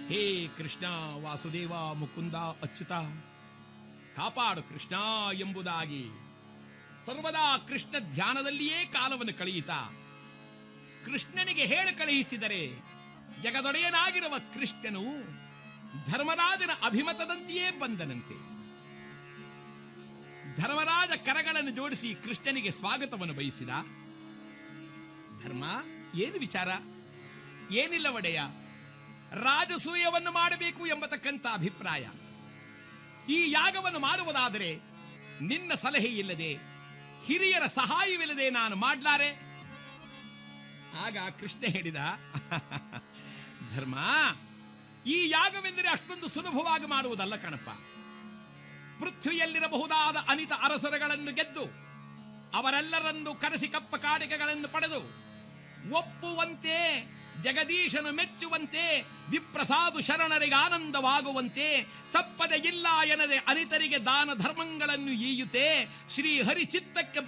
ಹೇ ಕೃಷ್ಣ ವಾಸುದೇವ ಮುಕುಂದ ಅಚ್ಯುತ ಕಾಪಾಡು ಕೃಷ್ಣ ಎಂಬುದಾಗಿ ಸರ್ವದಾ ಕೃಷ್ಣ ಧ್ಯಾನದಲ್ಲಿಯೇ ಕಾಲವನ್ನು ಕಳೆಯಿತಾ ಕೃಷ್ಣನಿಗೆ ಹೇಳಿ ಕಳುಹಿಸಿದರೆ ಜಗದೊಡೆಯನಾಗಿರುವ ಕೃಷ್ಣನು ಧರ್ಮರಾಜನ ಅಭಿಮತದಂತೆಯೇ ಬಂದನಂತೆ ಧರ್ಮರಾಜ ಕರಗಳನ್ನು ಜೋಡಿಸಿ ಕೃಷ್ಣನಿಗೆ ಸ್ವಾಗತವನ್ನು ಬಯಸಿದ ಧರ್ಮ ಏನು ವಿಚಾರ ಏನಿಲ್ಲ ಒಡೆಯ ರಾಜಸೂಯವನ್ನು ಮಾಡಬೇಕು ಎಂಬತಕ್ಕಂಥ ಅಭಿಪ್ರಾಯ ಈ ಯಾಗವನ್ನು ಮಾಡುವುದಾದರೆ ನಿನ್ನ ಸಲಹೆ ಇಲ್ಲದೆ ಹಿರಿಯರ ಸಹಾಯವಿಲ್ಲದೆ ನಾನು ಮಾಡ್ಲಾರೆ ಆಗ ಕೃಷ್ಣ ಹೇಳಿದ ಧರ್ಮ ಈ ಯಾಗವೆಂದರೆ ಅಷ್ಟೊಂದು ಸುಲಭವಾಗಿ ಮಾಡುವುದಲ್ಲ ಕಣಪ್ಪ ಪೃಥ್ವಿಯಲ್ಲಿರಬಹುದಾದ ಅನಿತ ಅರಸರುಗಳನ್ನು ಗೆದ್ದು ಅವರೆಲ್ಲರನ್ನು ಕರೆಸಿ ಕಪ್ಪ ಕಾಣಿಕೆಗಳನ್ನು ಪಡೆದು ಒಪ್ಪುವಂತೆ ಜಗದೀಶನು ಮೆಚ್ಚುವಂತೆ ವಿಪ್ರಸಾದು ಶರಣರಿಗೆ ಆನಂದವಾಗುವಂತೆ ತಪ್ಪದೆ ಇಲ್ಲ ಎನ್ನದೆ ಅನಿತರಿಗೆ ದಾನ ಧರ್ಮಗಳನ್ನು ಈಯುತ್ತೆ ಶ್ರೀ ಹರಿಚಿತ್ತಕ್ಕೆ